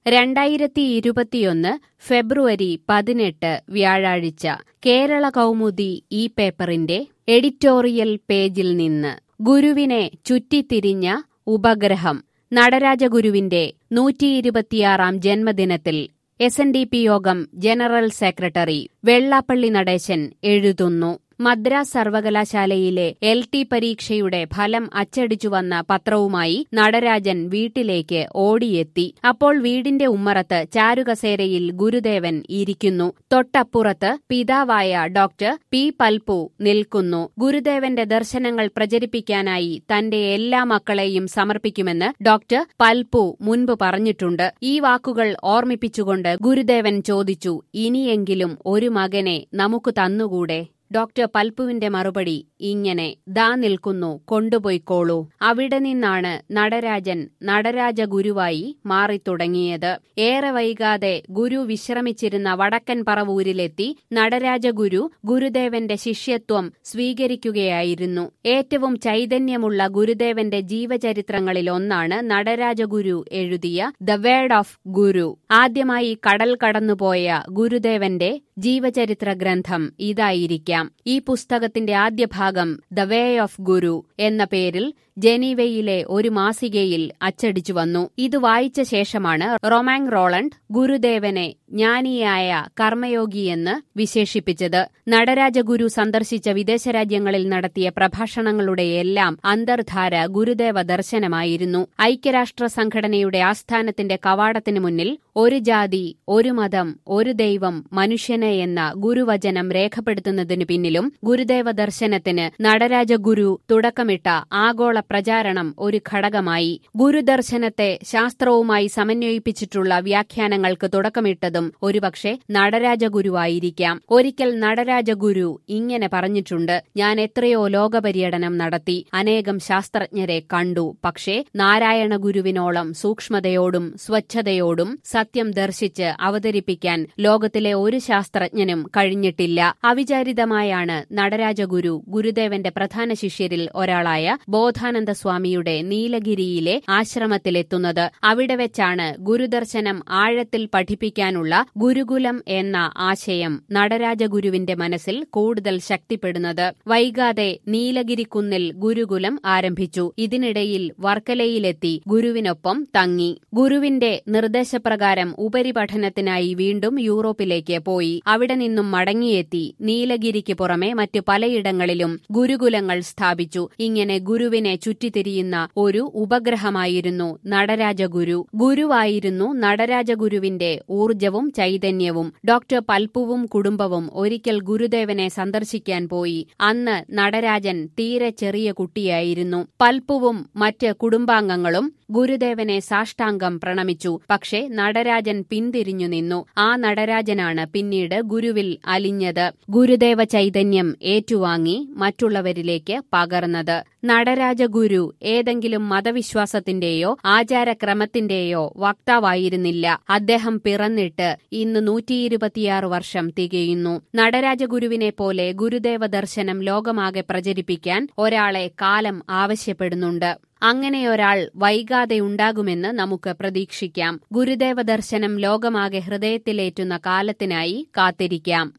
രണ്ടായിരത്തി ഇരുപത്തിയൊന്ന് ഫെബ്രുവരി പതിനെട്ട് വ്യാഴാഴ്ച കേരള കൗമുദി ഈ പേപ്പറിന്റെ എഡിറ്റോറിയൽ പേജിൽ നിന്ന് ഗുരുവിനെ ചുറ്റിത്തിരിഞ്ഞ ഉപഗ്രഹം നടരാജഗുരുവിന്റെ നൂറ്റിയിരുപത്തിയാറാം ജന്മദിനത്തിൽ എസ് എൻ ഡി പി യോഗം ജനറൽ സെക്രട്ടറി വെള്ളാപ്പള്ളി നടേശൻ എഴുതുന്നു മദ്രാസ് സർവകലാശാലയിലെ എൽ ടി പരീക്ഷയുടെ ഫലം അച്ചടിച്ചു വന്ന പത്രവുമായി നടരാജൻ വീട്ടിലേക്ക് ഓടിയെത്തി അപ്പോൾ വീടിന്റെ ഉമ്മറത്ത് ചാരുകസേരയിൽ ഗുരുദേവൻ ഇരിക്കുന്നു തൊട്ടപ്പുറത്ത് പിതാവായ ഡോക്ടർ പി പൽപു നിൽക്കുന്നു ഗുരുദേവന്റെ ദർശനങ്ങൾ പ്രചരിപ്പിക്കാനായി തന്റെ എല്ലാ മക്കളെയും സമർപ്പിക്കുമെന്ന് ഡോക്ടർ പൽപു മുൻപ് പറഞ്ഞിട്ടുണ്ട് ഈ വാക്കുകൾ ഓർമ്മിപ്പിച്ചുകൊണ്ട് ഗുരുദേവൻ ചോദിച്ചു ഇനിയെങ്കിലും ഒരു മകനെ നമുക്ക് തന്നുകൂടെ ഡോക്ടർ പൽപ്പുവിന്റെ മറുപടി ഇങ്ങനെ ദാ നിൽക്കുന്നു കൊണ്ടുപോയിക്കോളൂ അവിടെ നിന്നാണ് നടരാജൻ നടരാജ ഗുരുവായി മാറിത്തുടങ്ങിയത് ഏറെ വൈകാതെ ഗുരു വിശ്രമിച്ചിരുന്ന വടക്കൻ പറവൂരിലെത്തി നടരാജ ഗുരു ഗുരുദേവന്റെ ശിഷ്യത്വം സ്വീകരിക്കുകയായിരുന്നു ഏറ്റവും ചൈതന്യമുള്ള ഗുരുദേവന്റെ ജീവചരിത്രങ്ങളിൽ ഒന്നാണ് നടരാജഗുരു എഴുതിയ ദ വേർഡ് ഓഫ് ഗുരു ആദ്യമായി കടൽ കടന്നുപോയ ഗുരുദേവന്റെ ജീവചരിത്ര ഗ്രന്ഥം ഇതായിരിക്കാം ഈ പുസ്തകത്തിന്റെ ആദ്യ ഭാഗം ദ വേ ഓഫ് ഗുരു എന്ന പേരിൽ ജനീവയിലെ ഒരു മാസികയിൽ അച്ചടിച്ചു വന്നു ഇത് വായിച്ച ശേഷമാണ് റൊമാങ് റോളണ്ട് ഗുരുദേവനെ ജ്ഞാനിയായ കർമ്മയോഗിയെന്ന് വിശേഷിപ്പിച്ചത് നടരാജഗുരു സന്ദർശിച്ച വിദേശ രാജ്യങ്ങളിൽ നടത്തിയ പ്രഭാഷണങ്ങളുടെയെല്ലാം അന്തർധാര ഗുരുദേവ ദർശനമായിരുന്നു ഐക്യരാഷ്ട്ര സംഘടനയുടെ ആസ്ഥാനത്തിന്റെ കവാടത്തിനു മുന്നിൽ ഒരു ജാതി ഒരു മതം ഒരു ദൈവം മനുഷ്യന് എന്ന ഗുരുവചനം രേഖപ്പെടുത്തുന്നതിനു പിന്നിലും ഗുരുദേവ ദർശനത്തിന് നടരാജഗുരു തുടക്കമിട്ട ആഗോള പ്രചാരണം ഒരു ഘടകമായി ഗുരുദർശനത്തെ ശാസ്ത്രവുമായി സമന്വയിപ്പിച്ചിട്ടുള്ള വ്യാഖ്യാനങ്ങൾക്ക് തുടക്കമിട്ടതും ഒരുപക്ഷെ നടരാജഗുരുവായിരിക്കാം ഒരിക്കൽ നടരാജഗുരു ഇങ്ങനെ പറഞ്ഞിട്ടുണ്ട് ഞാൻ എത്രയോ ലോകപര്യടനം നടത്തി അനേകം ശാസ്ത്രജ്ഞരെ കണ്ടു പക്ഷേ നാരായണ ഗുരുവിനോളം സൂക്ഷ്മതയോടും സ്വച്ഛതയോടും സത്യം ദർശിച്ച് അവതരിപ്പിക്കാൻ ലോകത്തിലെ ഒരു ശാസ്ത്രജ്ഞനും കഴിഞ്ഞിട്ടില്ല അവിചാരിതമായാണ് നടരാജഗുരു ഗുരുദേവന്റെ പ്രധാന ശിഷ്യരിൽ ഒരാളായ ബോധാനന്ദ സ്വാമിയുടെ നീലഗിരിയിലെ ആശ്രമത്തിലെത്തുന്നത് അവിടെ വെച്ചാണ് ഗുരുദർശനം ആഴത്തിൽ പഠിപ്പിക്കാനുള്ള ഗുരുകുലം എന്ന ആശയം നടരാജഗുരുവിന്റെ മനസ്സിൽ കൂടുതൽ ശക്തിപ്പെടുന്നത് വൈകാതെ നീലഗിരിക്കുന്നിൽ ഗുരുകുലം ആരംഭിച്ചു ഇതിനിടയിൽ വർക്കലയിലെത്തി ഗുരുവിനൊപ്പം തങ്ങി ഗുരുവിന്റെ നിർദ്ദേശപ്രകാരം ഉപരിപഠനത്തിനായി വീണ്ടും യൂറോപ്പിലേക്ക് പോയി അവിടെ നിന്നും മടങ്ങിയെത്തി നീലഗിരിക്ക് പുറമെ മറ്റു പലയിടങ്ങളിലും ഗുരുകുലങ്ങൾ സ്ഥാപിച്ചു ഇങ്ങനെ ഗുരുവിനെ ചുറ്റിത്തിരിയുന്ന ഒരു ഉപഗ്രഹമായിരുന്നു നടരാജഗുരു ഗുരുവായിരുന്നു നടരാജഗുരുവിന്റെ ഊർജവും ചൈതന്യവും ഡോക്ടർ പൽപ്പുവും കുടുംബവും ഒരിക്കൽ ഗുരുദേവനെ സന്ദർശിക്കാൻ പോയി അന്ന് നടരാജൻ തീരെ ചെറിയ കുട്ടിയായിരുന്നു പൽപ്പുവും മറ്റ് കുടുംബാംഗങ്ങളും ഗുരുദേവനെ സാഷ്ടാംഗം പ്രണമിച്ചു പക്ഷേ നടരാജൻ പിന്തിരിഞ്ഞു നിന്നു ആ നടരാജനാണ് പിന്നീട് ഗുരുവിൽ അലിഞ്ഞത് ഗുരുദേവ ചൈതന്യം ഏറ്റുവാങ്ങി മറ്റുള്ളവരിലേക്ക് പകർന്നത് നടരാജഗുരു ഏതെങ്കിലും മതവിശ്വാസത്തിന്റെയോ ആചാരക്രമത്തിന്റെയോ വക്താവായിരുന്നില്ല അദ്ദേഹം പിറന്നിട്ട് ഇന്ന് നൂറ്റിയിരുപത്തിയാറ് വർഷം തികയുന്നു നടരാജഗുരുവിനെ പോലെ ഗുരുദേവ ദർശനം ലോകമാകെ പ്രചരിപ്പിക്കാൻ ഒരാളെ കാലം ആവശ്യപ്പെടുന്നുണ്ട് അങ്ങനെയൊരാൾ വൈകാതെ ഉണ്ടാകുമെന്ന് നമുക്ക് പ്രതീക്ഷിക്കാം ഗുരുദേവ ദർശനം ലോകമാകെ ഹൃദയത്തിലേറ്റുന്ന കാലത്തിനായി കാത്തിരിക്കാം